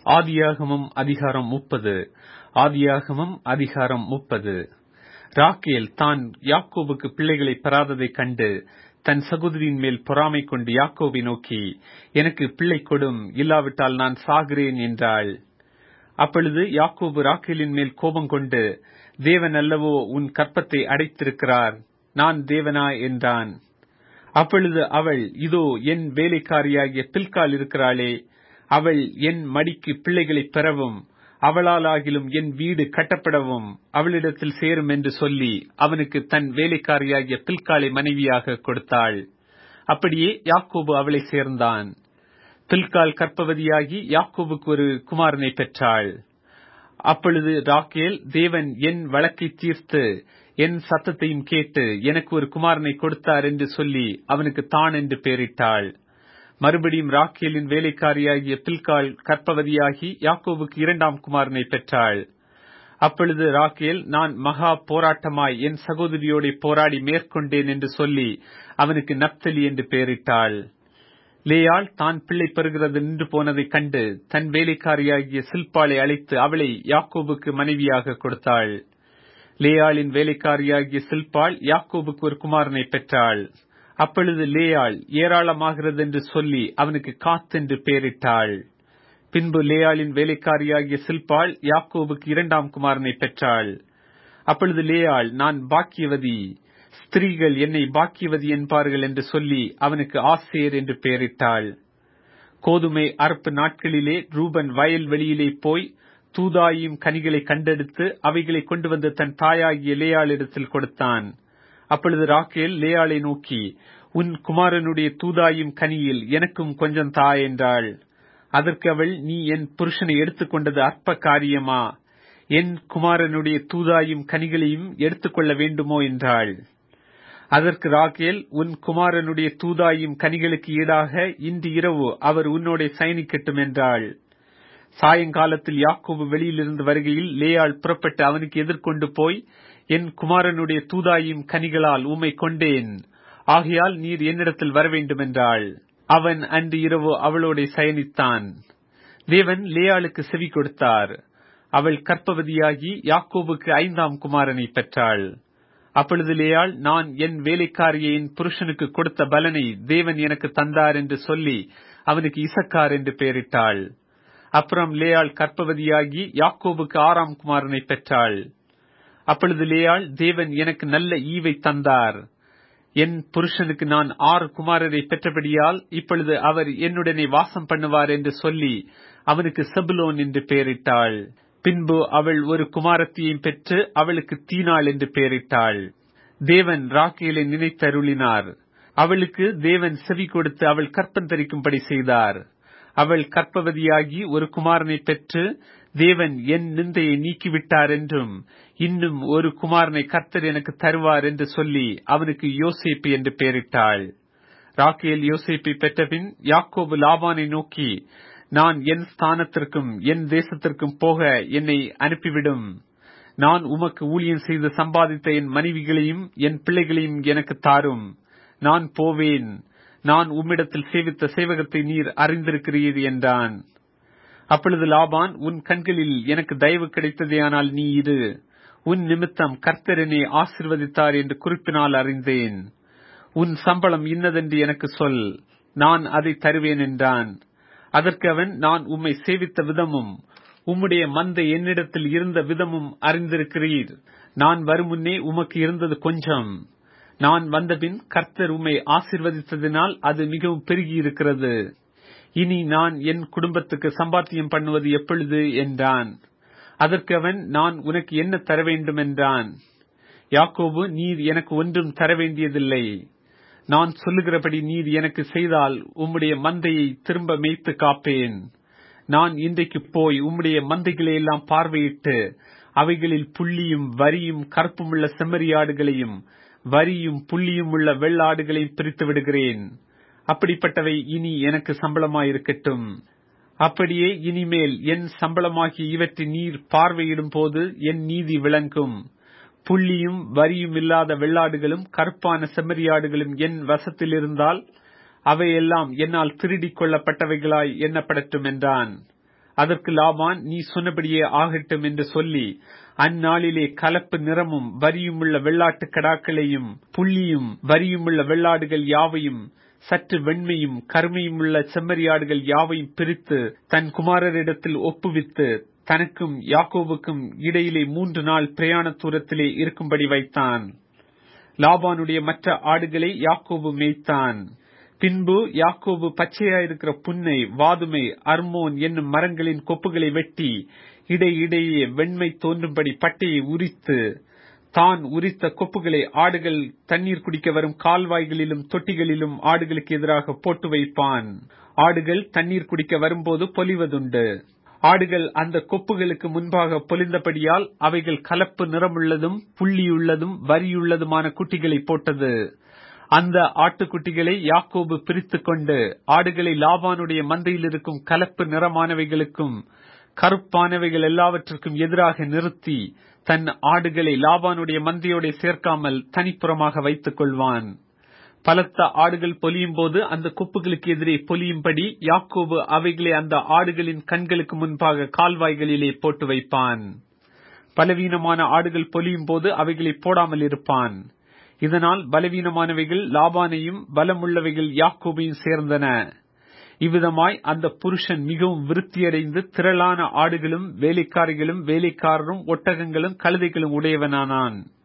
ஆதியாகமம் அதிகாரம் முப்பது ஆதியாகமம் அதிகாரம் முப்பது ராக்கேல் தான் யாக்கோபுக்கு பிள்ளைகளை பெறாததைக் கண்டு தன் சகோதரியின் மேல் பொறாமை கொண்டு யாக்கோபை நோக்கி எனக்கு பிள்ளை கொடும் இல்லாவிட்டால் நான் சாகிறேன் என்றாள் அப்பொழுது யாக்கோபு ராக்கேலின் மேல் கோபம் கொண்டு தேவன் அல்லவோ உன் கற்பத்தை அடைத்திருக்கிறார் நான் தேவனா என்றான் அப்பொழுது அவள் இதோ என் வேலைக்காரியாகிய பில்கால் இருக்கிறாளே அவள் என் மடிக்கு பிள்ளைகளை பெறவும் அவளாலாகிலும் என் வீடு கட்டப்படவும் அவளிடத்தில் சேரும் என்று சொல்லி அவனுக்கு தன் வேலைக்காரியாகிய பில்காலை மனைவியாக கொடுத்தாள் அப்படியே யாக்கோபு அவளை சேர்ந்தான் பில்கால் கற்பவதியாகி யாக்கோபுக்கு ஒரு குமாரனை பெற்றாள் அப்பொழுது ராக்கேல் தேவன் என் வழக்கை தீர்த்து என் சத்தத்தையும் கேட்டு எனக்கு ஒரு குமாரனை கொடுத்தார் என்று சொல்லி அவனுக்கு தான் என்று பெயரிட்டாள் மறுபடியும் ராக்கேலின் வேலைக்காரியாகிய பில்கால் கற்பவதியாகி யாக்கோவுக்கு இரண்டாம் குமாரனை பெற்றாள் அப்பொழுது ராக்கேல் நான் மகா போராட்டமாய் என் சகோதரியோட போராடி மேற்கொண்டேன் என்று சொல்லி அவனுக்கு நப்தலி என்று பெயரிட்டாள் லேயாள் தான் பிள்ளை பெறுகிறது நின்று போனதைக் கண்டு தன் வேலைக்காரியாகிய சில்பாளை அழைத்து அவளை யாக்கோபுக்கு மனைவியாக கொடுத்தாள் லேயாளின் வேலைக்காரியாகிய சில்பாள் யாக்கோபுக்கு ஒரு குமாரனை பெற்றாள் அப்பொழுது லேயாள் ஏராளமாகிறது என்று சொல்லி அவனுக்கு காத்தென்று பெயரிட்டாள் பின்பு லேயாளின் வேலைக்காரியாகிய சில்பாள் யாக்கோபுக்கு இரண்டாம் குமாரனை பெற்றாள் அப்பொழுது லேயாள் நான் பாக்கியவதி ஸ்திரீகள் என்னை பாக்கியவதி என்பார்கள் என்று சொல்லி அவனுக்கு ஆசேர் என்று பெயரிட்டாள் கோதுமை அறுப்பு நாட்களிலே ரூபன் வயல் வெளியிலே போய் தூதாயும் கனிகளை கண்டெடுத்து அவைகளை கொண்டு வந்து தன் தாயாகிய லேயாளிடத்தில் கொடுத்தான் அப்பொழுது ராக்கேல் லேயாளை நோக்கி உன் குமாரனுடைய தூதாயும் கனியில் எனக்கும் கொஞ்சம் தா என்றாள் அதற்கு அவள் நீ என் புருஷனை எடுத்துக்கொண்டது அற்ப காரியமா என் குமாரனுடைய தூதாயும் கனிகளையும் எடுத்துக்கொள்ள வேண்டுமோ என்றாள் அதற்கு ராக்கேல் உன் குமாரனுடைய தூதாயும் கனிகளுக்கு ஈடாக இன்று இரவு அவர் உன்னோட சயனிக்கட்டும் என்றாள் சாயங்காலத்தில் யாக்கோபு வெளியிலிருந்து வருகையில் லேயாள் புறப்பட்டு அவனுக்கு எதிர்கொண்டு போய் என் குமாரனுடைய தூதாயும் கனிகளால் உம்மை கொண்டேன் ஆகையால் நீர் என்னிடத்தில் வர வேண்டும் என்றாள் அவன் அன்று இரவு அவளோட சயனித்தான் தேவன் லேயாளுக்கு செவி கொடுத்தார் அவள் கற்பவதியாகி யாக்கோபுக்கு ஐந்தாம் குமாரனை பெற்றாள் அப்பொழுது லேயாள் நான் என் வேலைக்காரியை என் புருஷனுக்கு கொடுத்த பலனை தேவன் எனக்கு தந்தார் என்று சொல்லி அவனுக்கு இசக்கார் என்று பெயரிட்டாள் அப்புறம் லேயாள் கற்பவதியாகி யாக்கோபுக்கு ஆறாம் குமாரனை பெற்றாள் அப்பொழுது லேயாள் தேவன் எனக்கு நல்ல ஈவை தந்தார் என் புருஷனுக்கு நான் ஆறு குமாரரை பெற்றபடியால் இப்பொழுது அவர் என்னுடனே வாசம் பண்ணுவார் என்று சொல்லி அவனுக்கு செபுலோன் என்று பெயரிட்டாள் பின்பு அவள் ஒரு குமாரத்தியையும் பெற்று அவளுக்கு தீனாள் என்று பெயரிட்டாள் தேவன் ராக்கேலை நினைத்தருளினார் அவளுக்கு தேவன் செவி கொடுத்து அவள் கற்பன் தரிக்கும்படி செய்தார் அவள் கற்பவதியாகி ஒரு குமாரனை பெற்று தேவன் என் நிந்தையை நீக்கிவிட்டார் என்றும் இன்னும் ஒரு குமாரனை கர்த்தர் எனக்கு தருவார் என்று சொல்லி அவனுக்கு யோசேப்பு என்று பெயரிட்டாள் ராக்கேல் யோசேப்பை பெற்றபின் யாக்கோபு லாபானை நோக்கி நான் என் ஸ்தானத்திற்கும் என் தேசத்திற்கும் போக என்னை அனுப்பிவிடும் நான் உமக்கு ஊழியம் செய்து சம்பாதித்த என் மனைவிகளையும் என் பிள்ளைகளையும் எனக்கு தாரும் நான் போவேன் நான் உம்மிடத்தில் சேவித்த சேவகத்தை நீர் அறிந்திருக்கிறீர் என்றான் அப்பொழுது லாபான் உன் கண்களில் எனக்கு தயவு கிடைத்ததேயானால் நீ இரு உன் நிமித்தம் கர்த்தரனை ஆசிர்வதித்தார் என்று குறிப்பினால் அறிந்தேன் உன் சம்பளம் இன்னதென்று எனக்கு சொல் நான் அதை தருவேன் என்றான் அதற்கு அவன் நான் உம்மை சேவித்த விதமும் உம்முடைய மந்தை என்னிடத்தில் இருந்த விதமும் அறிந்திருக்கிறீர் நான் வரும் முன்னே உமக்கு இருந்தது கொஞ்சம் நான் வந்தபின் கர்த்தர் உம்மை ஆசிர்வதித்ததினால் அது மிகவும் பெருகி இருக்கிறது இனி நான் என் குடும்பத்துக்கு சம்பாத்தியம் பண்ணுவது எப்பொழுது என்றான் அதற்கு அவன் நான் உனக்கு என்ன தர வேண்டும் என்றான் யாக்கோபு நீர் எனக்கு ஒன்றும் தர வேண்டியதில்லை நான் சொல்லுகிறபடி நீர் எனக்கு செய்தால் உம்முடைய மந்தையை திரும்ப மேய்த்து காப்பேன் நான் இன்றைக்கு போய் உம்முடைய மந்தைகளை எல்லாம் பார்வையிட்டு அவைகளில் புள்ளியும் வரியும் கருப்புமுள்ள செம்மறியாடுகளையும் வரியும் புள்ளியும் உள்ள வெள்ளாடுகளையும் பிரித்து விடுகிறேன் அப்படிப்பட்டவை இனி எனக்கு சம்பளமாயிருக்கட்டும் அப்படியே இனிமேல் என் சம்பளமாகிய இவற்றை நீர் பார்வையிடும் போது என் நீதி விளங்கும் புள்ளியும் வரியும் இல்லாத வெள்ளாடுகளும் கருப்பான செம்மறியாடுகளும் என் வசத்தில் இருந்தால் அவையெல்லாம் என்னால் திருடிக் கொள்ளப்பட்டவைகளாய் எண்ணப்படட்டும் என்றான் அதற்கு லாபான் நீ சொன்னபடியே ஆகட்டும் என்று சொல்லி அந்நாளிலே கலப்பு நிறமும் வரியுமுள்ள வெள்ளாட்டு கடாக்களையும் புள்ளியும் வரியுமுள்ள வெள்ளாடுகள் யாவையும் சற்று வெண்மையும் கருமையுமுள்ள செம்மறியாடுகள் யாவையும் பிரித்து தன் குமாரரிடத்தில் ஒப்புவித்து தனக்கும் யாக்கோவுக்கும் இடையிலே மூன்று நாள் பிரயாண தூரத்திலே இருக்கும்படி வைத்தான் லாபானுடைய மற்ற ஆடுகளை யாக்கோபு மேய்த்தான் பின்பு யாக்கோபு பச்சையாயிருக்கிற புன்னை வாதுமை அர்மோன் என்னும் மரங்களின் கொப்புகளை வெட்டி இடையிடையே வெண்மை தோன்றும்படி பட்டையை உரித்து தான் உரித்த கொப்புகளை ஆடுகள் தண்ணீர் குடிக்க வரும் கால்வாய்களிலும் தொட்டிகளிலும் ஆடுகளுக்கு எதிராக போட்டு வைப்பான் ஆடுகள் தண்ணீர் குடிக்க வரும்போது பொலிவதுண்டு ஆடுகள் அந்த கொப்புகளுக்கு முன்பாக பொலிந்தபடியால் அவைகள் கலப்பு நிறமுள்ளதும் புள்ளியுள்ளதும் வரியுள்ளதுமான குட்டிகளை போட்டது அந்த ஆட்டுக்குட்டிகளை யாக்கோபு பிரித்து கொண்டு ஆடுகளை லாபானுடைய மந்தையில் இருக்கும் கலப்பு நிறமானவைகளுக்கும் கருப்பானவைகள் எல்லாவற்றிற்கும் எதிராக நிறுத்தி தன் ஆடுகளை லாபானுடைய மந்தையோட சேர்க்காமல் தனிப்புறமாக வைத்துக் கொள்வான் பலத்த ஆடுகள் பொலியும் போது அந்த கொப்புகளுக்கு எதிரே பொலியும்படி யாக்கோபு அவைகளை அந்த ஆடுகளின் கண்களுக்கு முன்பாக கால்வாய்களிலே போட்டு வைப்பான் பலவீனமான ஆடுகள் பொலியும் போது அவைகளை போடாமல் இருப்பான் இதனால் பலவீனமானவைகள் லாபானையும் பலமுள்ளவைகள் யாக்கோபையும் சேர்ந்தன இவ்விதமாய் அந்த புருஷன் மிகவும் விருத்தியடைந்து திரளான ஆடுகளும் வேலைக்காரிகளும் வேலைக்காரரும் ஒட்டகங்களும் கழுதைகளும் உடையவனானான்